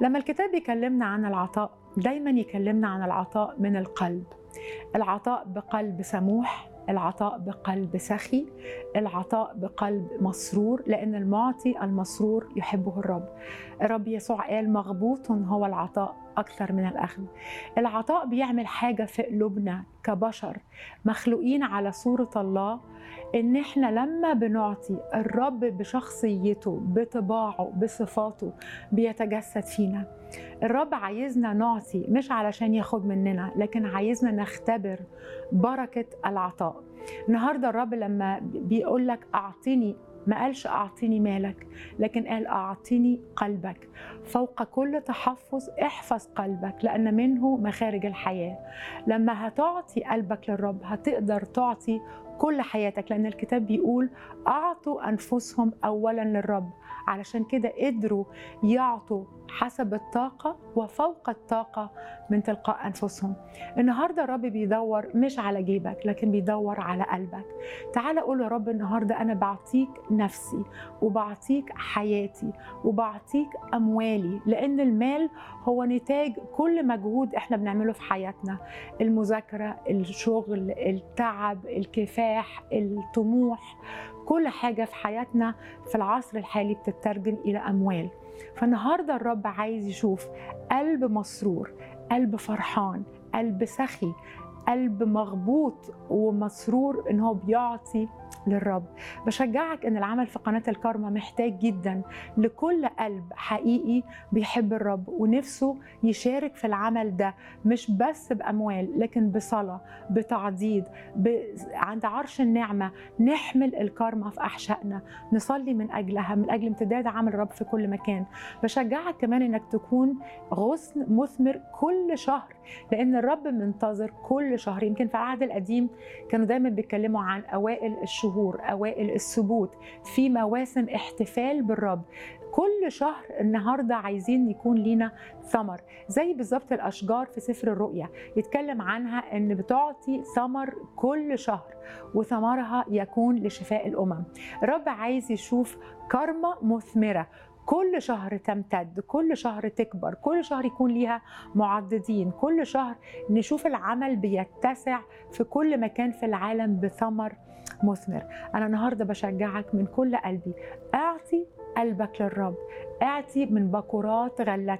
لما الكتاب بيكلمنا عن العطاء دايما يكلمنا عن العطاء من القلب العطاء بقلب سموح العطاء بقلب سخي العطاء بقلب مسرور لأن المعطي المسرور يحبه الرب الرب يسوع قال مغبوط هو العطاء أكثر من الأخذ العطاء بيعمل حاجة في قلوبنا كبشر مخلوقين على صورة الله إن إحنا لما بنعطي الرب بشخصيته بطباعه بصفاته بيتجسد فينا الرب عايزنا نعطي مش علشان ياخد مننا لكن عايزنا نختبر بركة العطاء النهاردة الرب لما بيقول لك أعطيني ما قالش أعطيني مالك لكن قال أعطيني قلبك فوق كل تحفظ احفظ قلبك لأن منه مخارج الحياة لما هتعطي قلبك للرب هتقدر تعطي كل حياتك لأن الكتاب بيقول أعطوا أنفسهم أولا للرب علشان كده قدروا يعطوا حسب الطاقة وفوق الطاقة من تلقاء أنفسهم النهاردة الرب بيدور مش على جيبك لكن بيدور على قلبك تعال قول يا رب النهاردة أنا بعطيك نفسي وبعطيك حياتي وبعطيك أموالي لأن المال هو نتاج كل مجهود إحنا بنعمله في حياتنا المذاكرة الشغل التعب الكفاح الطموح كل حاجة في حياتنا في العصر الحالي بتترجم إلى أموال فالنهاردة الرب عايز يشوف قلب مسرور قلب فرحان قلب سخي قلب مغبوط ومسرور ان هو بيعطي للرب بشجعك ان العمل في قناه الكارما محتاج جدا لكل قلب حقيقي بيحب الرب ونفسه يشارك في العمل ده مش بس باموال لكن بصلاه بتعضيد ب... عند عرش النعمه نحمل الكارما في احشائنا نصلي من اجلها من اجل امتداد عمل الرب في كل مكان بشجعك كمان انك تكون غصن مثمر كل شهر لان الرب منتظر كل شهر يمكن في العهد القديم كانوا دايما بيتكلموا عن اوائل الشهور اوائل السبوت في مواسم احتفال بالرب كل شهر النهارده عايزين يكون لينا ثمر زي بالظبط الاشجار في سفر الرؤيا يتكلم عنها ان بتعطي ثمر كل شهر وثمرها يكون لشفاء الامم الرب عايز يشوف كرمه مثمره كل شهر تمتد كل شهر تكبر كل شهر يكون ليها معددين كل شهر نشوف العمل بيتسع في كل مكان في العالم بثمر مثمر انا النهارده بشجعك من كل قلبي اعطي قلبك للرب اعطي من بكرات غلتك